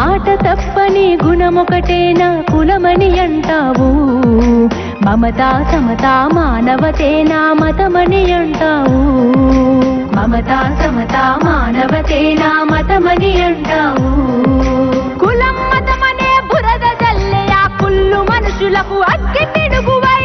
మాట తప్పని గుణమొకటేనా కులమని అంటావు మమతా సమతా మానవతేనా మతమని అంటావు మమతా సమతా మానవతేనా మతమని అంటావు కులం మతమనే బురద జల్లే ఆ కుళ్ళు మనుషులకు అగ్గి పిడుగువై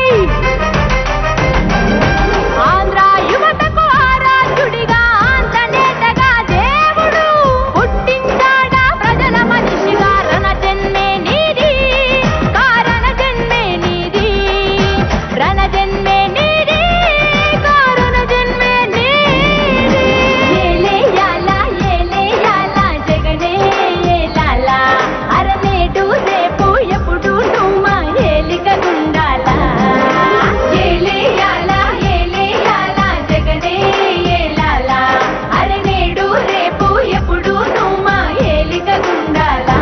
ఆంధ్ర యువతకు ఆరాధ్యుడిగా ఆంధ్రనేతగా దేవుడు పుట్టించాడా ప్రజల మనిషిగా రణ జన్మే నీది కారణ జన్మే నీది రణ జన్మే నీది కారణ జన్మే నీది ఏలేయాల ఏలేయాల జగనే ఏలాల అరనేటు రేపు ఎప్పుడు నువ్వు మా ఏలిక గుండాలా ఏలేయాల ఏలేయాల జగనే ఏలాల అరనేడు రేపు ఎప్పుడు నువ్వు మా ఏలిక గుండాలా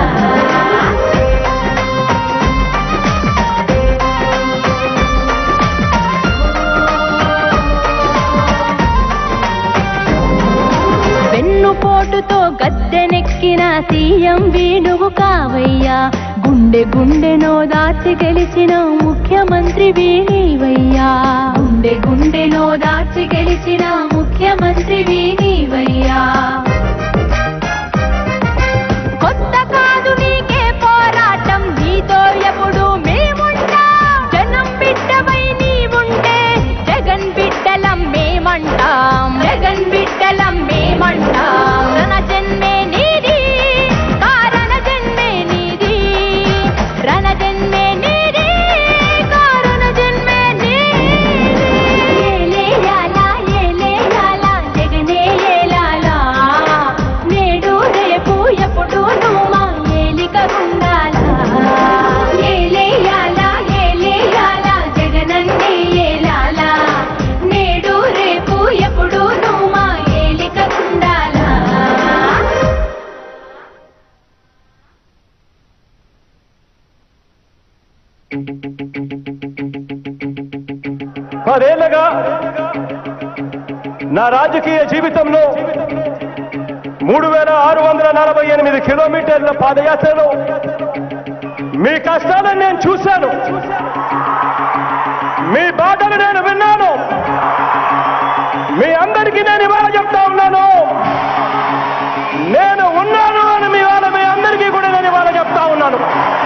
వెన్నుపోటుతో గద్దెనెక్కిన సీఎం వేణువు కావయ్యా గుండె గుండెనో దాచి గెలిచిన ముఖ్యమంత్రి వీణీవయ్యా గుండె గుండెనో దాచి గెలిచిన ముఖ్యమంత్రి వీణీవయ్యా కొత్త కాదు నీకే పోరాటం నీతో ఎప్పుడు మేముంటాం జనం బిడ్డవై నీవుంటే జగన్ బిడ్డలం మేమంటాం జగన్ బిడ్డలం మేమంటాం రణ జన్మే నీది కారణ జన్మే నీది రణ జన్మే నీది కారణ జన్మే నీది ఏలేయాల ఏలేయాల జగనే ఏలాల నేడు రేపు ఎప్పుడు నువ్వు మా ఏలిక గుండాలా ఏలేయాల ఏలేయాల జగనన్నే ఏలాల నేడు రేపు ఎప్పుడు నువ్వు మా ఏలిక గుండాలా పదేళ్లగా నా రాజకీయ జీవితంలో మూడు వేల ఆరు వందల నలభై ఎనిమిది కిలోమీటర్ల పాదయాత్రలో మీ కష్టాలను నేను చూశాను మీ బాధలు నేను విన్నాను మీ అందరికీ నేను ఇవాళ చెప్తా ఉన్నాను నేను ఉన్నాను అని మీ వాళ్ళ మీ అందరికీ కూడా నేను ఇవాళ చెప్తా ఉన్నాను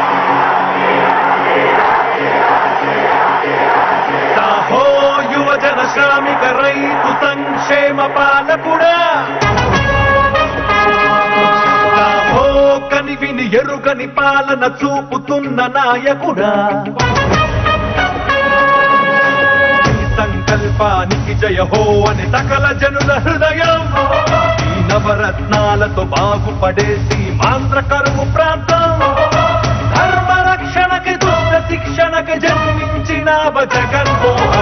సాహో యువజన శ్రామిక రైతు సంక్షేమ పాలకుడా సాహో కనివిని ఎరుగని పాలన చూపుతున్న నాయకుడా ఈ సంకల్పానికి జయ హో అని సకల జనుల హృదయం ఈ నవరత్నాలతో బాగుపడేసి మాంత్ర కరువు ప్రాంతం ధర్మ రక్షణకి దుష్ట శిక్షణకి జన్మించిన జగన్మోహన్